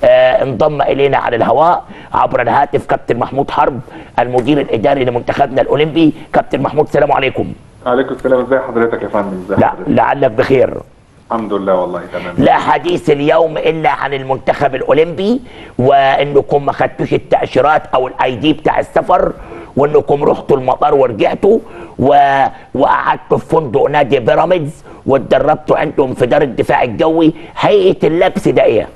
آه انضم الينا على الهواء عبر الهاتف كابتن محمود حرب المدير الاداري لمنتخبنا الاولمبي كابتن محمود السلام عليكم عليكم السلام ازي حضرتك يا فندم ازي لا حضرتك لعلك بخير الحمد لله والله تمام لا حديث اليوم الا عن المنتخب الاولمبي وانكم ما خدتوش التاشيرات او الاي دي بتاع السفر وانكم رحتوا المطار ورجعتوا و... وقعدتوا في فندق نادي بيراميدز واتدربتوا انتم في دار الدفاع الجوي هيئه اللبس ده ايه؟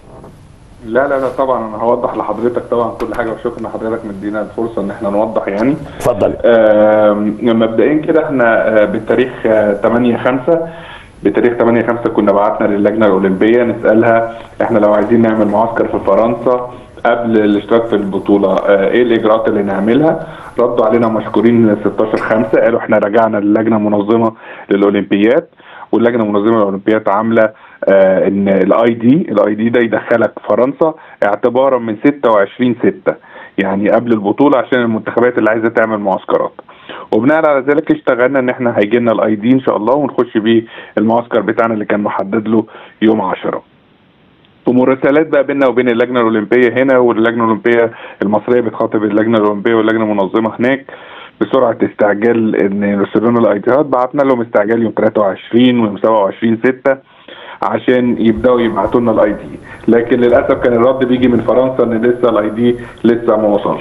لا لا لا طبعا انا هوضح لحضرتك طبعا كل حاجه وشكرا ان حضرتك مدينا الفرصه ان احنا نوضح يعني اتفضل آم، مبدئيا كده احنا آه، بالتاريخ 8 5 بتاريخ 8 5 كنا بعتنا للجنه الاولمبيه نسالها احنا لو عايزين نعمل معسكر في فرنسا قبل الاشتراك في البطوله آه، ايه الاجراءات اللي نعملها ردوا علينا مشكورين 16 5 قالوا احنا رجعنا للجنه المنظمه للاولمبياد واللجنه المنظمه للاولمبياد عامله آه ان الاي دي الاي دي ده يدخلك فرنسا اعتبارا من 26 6 يعني قبل البطوله عشان المنتخبات اللي عايزه تعمل معسكرات وبناء على ذلك اشتغلنا ان احنا هيجي لنا الاي دي ان شاء الله ونخش بيه المعسكر بتاعنا اللي كان محدد له يوم 10 ومراسلات بقى بيننا وبين اللجنه الاولمبيه هنا واللجنه ااولمبيه المصريه بتخاطب اللجنه الاولمبيه واللجنه المنظمه هناك بسرعه استعجال ان يرسلوا لنا الايديات بعتنا لهم استعجال يوم 23 ويوم 27 6 عشان يبداوا يبعتوا لنا الاي دي لكن للاسف كان الرد بيجي من فرنسا ان لسه الاي دي لسه ما وصلش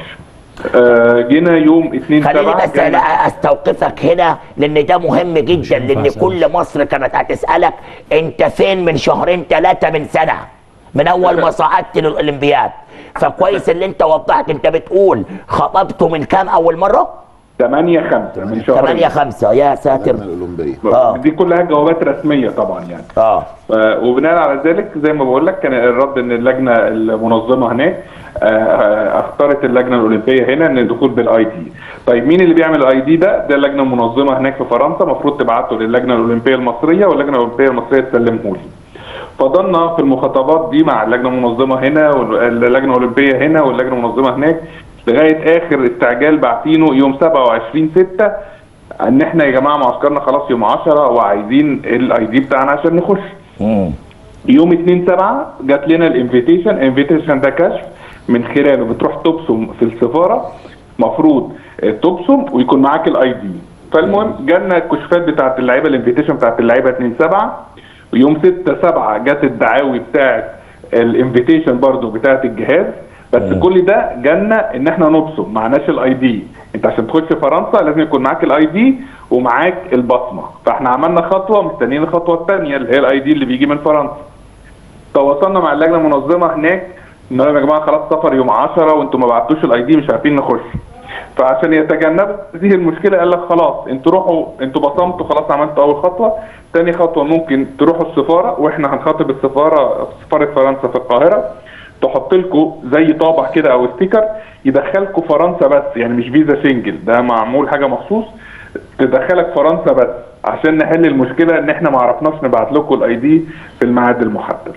آه جينا يوم 2 خليني 7 بس لا استوقفك هنا لان ده مهم جدا لان كل مصر كانت هتسالك انت فين من شهرين ثلاثه من سنه من اول ما صعدت للاولمبياد فكويس اللي انت وضحت انت بتقول خطبته من كام اول مره 8 5 من شهرين 8 5 يا ساتر الأولمبية آه. دي كلها جوابات رسميه طبعا يعني اه آه، وبناء على ذلك زي ما بقول لك كان الرد ان اللجنه المنظمه هناك آه، آه، اختارت اللجنه الاولمبيه هنا ان الدخول بالاي دي. طيب مين اللي بيعمل الاي دي ده؟ ده اللجنه المنظمه هناك في فرنسا المفروض تبعته للجنه الاولمبيه المصريه واللجنه الاولمبيه المصريه تسلمه لي. فضلنا في المخاطبات دي مع اللجنه المنظمه هنا واللجنه الاولمبيه هنا واللجنه المنظمه هناك لغايه اخر استعجال بعتينه يوم 27 6 ان احنا يا جماعه معسكرنا خلاص يوم 10 وعايزين الاي دي بتاعنا عشان نخش. مم. يوم 2 7 جات لنا الانفيتيشن انفيتيشن ده كشف من خلاله بتروح تبصم في السفاره مفروض آه، تبصم ويكون معاك الاي دي فالمهم جالنا الكشوفات بتاعت اللعيبه الانفيتيشن بتاعت اللعيبه 2 7 ويوم 6 7 جت الدعاوي بتاعت الانفيتيشن برضو بتاعت الجهاز بس كل ده جالنا ان احنا نبصم معناش الاي دي انت عشان تخش فرنسا لازم يكون معاك الاي دي ومعاك البصمه فاحنا عملنا خطوه مستنيين الخطوه الثانيه اللي هي الاي دي اللي بيجي من فرنسا تواصلنا مع اللجنه المنظمه هناك ان يا جماعه خلاص سفر يوم 10 وانتم ما بعتوش الاي دي مش عارفين نخش فعشان يتجنبوا هذه المشكله قال لك خلاص انتوا روحوا انتوا بصمتوا خلاص عملتوا اول خطوه ثاني خطوه ممكن تروحوا السفاره واحنا هنخاطب السفاره سفاره فرنسا في القاهره تحط لكم زي طابع كده او ستيكر يدخلكم فرنسا بس يعني مش فيزا سنجل ده معمول حاجه مخصوص تدخلك فرنسا بس عشان نحل المشكله ان احنا ما عرفناش نبعت لكم الاي دي في الميعاد المحدد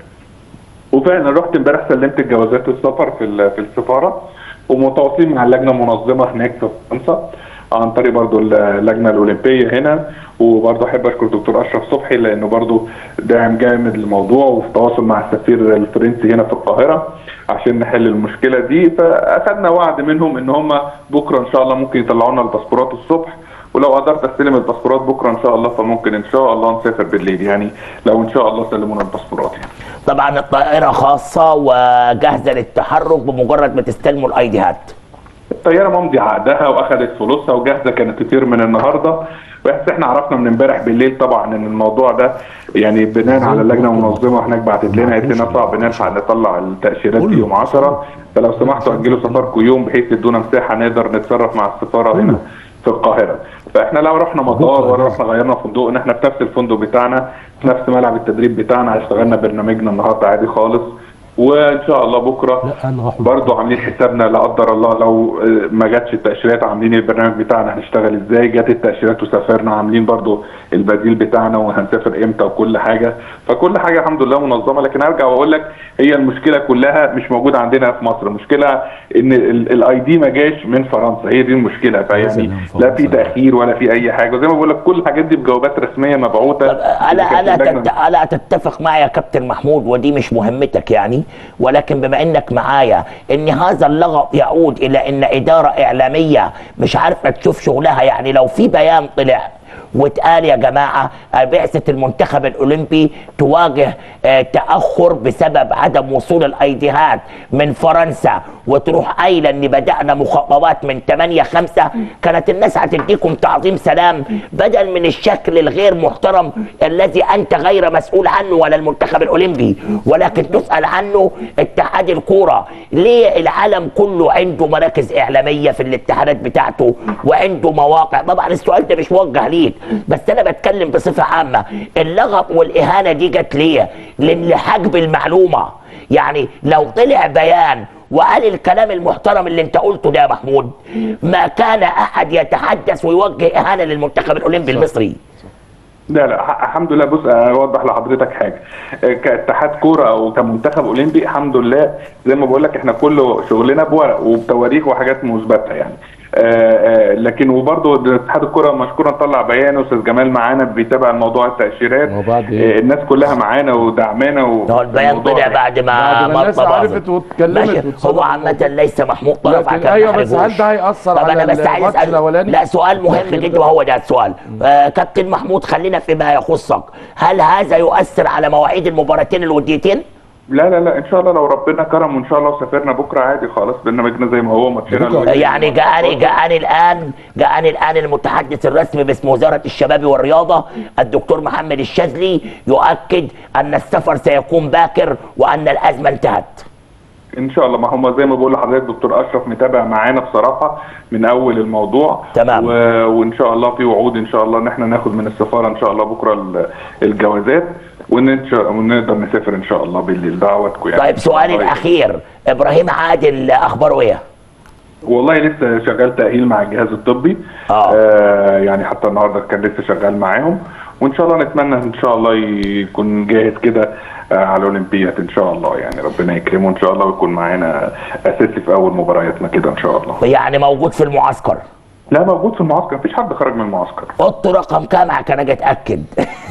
وفعلا رحت امبارح سلمت الجوازات السفر في ال- في السفاره ومتواصلين مع اللجنه المنظمه هناك في فرنسا عن طريق برضو اللجنه الاولمبيه هنا وبرضو احب اشكر دكتور اشرف صبحي لانه برضو داعم جامد للموضوع وفي تواصل مع السفير الفرنسي هنا في القاهره عشان نحل المشكله دي فاخدنا وعد منهم ان هم بكره ان شاء الله ممكن يطلعوا لنا الباسبورات الصبح ولو قدرت استلم الباسبورات بكره ان شاء الله فممكن ان شاء الله نسافر بالليل يعني لو ان شاء الله سلمونا الباسبورات يعني طبعا الطائره خاصه وجاهزه للتحرك بمجرد ما تستلموا الايديهات الطياره ممضي عقدها واخدت فلوسها وجاهزه كانت تطير من النهارده بس احنا عرفنا من امبارح بالليل طبعا ان الموضوع ده يعني بناء على اللجنه المنظمه هناك بعتت لنا قالت لنا صعب نلحق نطلع التاشيرات دي يوم 10 فلو سمحتوا اجلوا سفركم يوم بحيث يدونا مساحه نقدر نتصرف مع السفاره هنا في القاهره فاحنا لا رحنا مطار ولا رحنا غيرنا فندقنا احنا في نفس الفندق بتاعنا في نفس ملعب التدريب بتاعنا اشتغلنا برنامجنا النهارده عادي خالص وان شاء الله بكره لا انا راح برضو عاملين حسابنا لا قدر الله لو آه، ما جاتش التاشيرات عاملين البرنامج بتاعنا هنشتغل ازاي جت التاشيرات وسافرنا عاملين برضو البديل بتاعنا وهنسافر امتى وكل حاجه فكل حاجه الحمد لله منظمه لكن ارجع واقول لك هي المشكله كلها مش موجوده عندنا في مصر المشكله ان الاي دي ما جاش من فرنسا هي دي المشكله فيعني لا في تاخير ولا في اي حاجه وزي ما بقول لك كل الحاجات دي بجوابات رسميه مبعوثه طب الا إذا كانت الا اللجنة- تت... الا تتفق معي يا كابتن محمود ودي مش مهمتك يعني ولكن بما انك معايا ان هذا اللغط يعود الى ان اداره اعلاميه مش عارفه تشوف شغلها يعني لو في بيان طلع واتقال يا جماعه بعثه المنتخب الاولمبي تواجه آه، تاخر بسبب عدم وصول الايديهات من فرنسا وتروح قايله ان بدانا مخططات من 8 5 كانت الناس هتديكم تعظيم سلام بدل من الشكل الغير محترم الذي انت غير مسؤول عنه ولا المنتخب الاولمبي ولكن تسال عنه اتحاد الكوره ليه العالم كله عنده مراكز اعلاميه في الاتحادات بتاعته وعنده مواقع طبعا السؤال ده مش موجه ليك بس انا بتكلم بصفه عامه اللغط والاهانه دي جت ليه لان لحجب المعلومه يعني لو طلع بيان وقال الكلام المحترم اللي انت قلته ده يا محمود ما كان احد يتحدث ويوجه اهانه للمنتخب الاولمبي المصري لا لا ح- الحمد لله بص اوضح لحضرتك حاجه آه، كاتحاد كوره او كمنتخب اولمبي الحمد لله زي ما بقول لك احنا كله شغلنا بورق وبتواريخ وحاجات مثبته يعني آه، آه، لكن وبرضه اتحاد الكوره مشكورا طلع بيان استاذ جمال معانا بيتابع موضوع التاشيرات وبعد إيه؟ آه، الناس كلها معانا ودعمانا هو البيان والموضوع طلع ده. بعد ما بعد ما الناس مرتضى عرفت واتكلمت ماشي. واتصدمت هو عامة ليس محمود طرف لكن عشان أيوة، ما بس هل نحرجوش. ده هيأثر طب على انا بس عايز الماتش اسال الأولاني؟ لا سؤال مهم مش كده. جدا وهو ده السؤال آه كابتن محمود خلينا فيما يخصك هل هذا يؤثر على مواعيد المباراتين الوديتين؟ لا لا لا ان شاء الله لو ربنا كرم وان شاء الله سافرنا بكره عادي خلاص برنامجنا زي ما هو ماتشنا بكرة. الودي. يعني جاءني جاءني الان جاءني الان المتحدث الرسمي باسم وزاره الشباب والرياضه الدكتور محمد الشاذلي يؤكد ان السفر سيكون باكر وان الازمه انتهت. ان شاء الله ما هم زي ما بقول لحضرتك دكتور اشرف متابع معانا بصراحه من اول الموضوع تمام. و... وان شاء الله في وعود ان شاء الله ان احنا ناخد من السفاره ان شاء الله بكره ال- الجوازات وان إن شاء ونقدر نسافر ان شاء الله بالليل دعواتكم يعني طيب سؤالي طيب. الاخير ابراهيم عادل اخباره ايه؟ والله لسه شغال تاهيل مع الجهاز الطبي آه. آه يعني حتى النهارده كان لسه شغال معاهم وان شاء الله نتمنى ان شاء الله يكون جاهز كده آه على الاولمبياد ان شاء الله يعني ربنا يكرمه ان شاء الله ويكون معانا اساسي في اول مبارياتنا كده ان شاء الله يعني موجود في المعسكر لا موجود في المعسكر مفيش حد خرج من المعسكر اوضته رقم كام عشان اجي اتاكد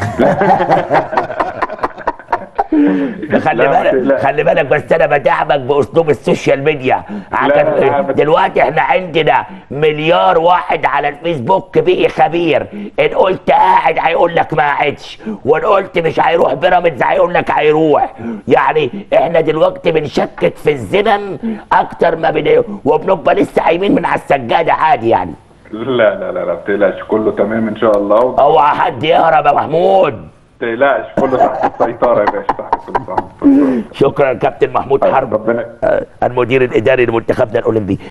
ده خلي لا، بالك لا. خلي بالك بس انا بدعمك باسلوب السوشيال ميديا لا، عشان بس- دلوقتي احنا عندنا مليار واحد على الفيسبوك بقي خبير ان قلت قاعد هيقول لك ما قعدش وان قلت مش هيروح بيراميدز هيقول لك هيروح يعني احنا دلوقتي بنشكك في الزمن اكتر ما بن وبنبقى لسه قايمين من على السجاده عادي يعني لا لا لا لا ما كله تمام ان شاء الله وما اوعى حد يهرب يا محمود تقلقش كله تحت السيطره يا باشا تحت السيطره شكرا كابتن محمود حرب ربنا آه، المدير الاداري لمنتخبنا الاولمبي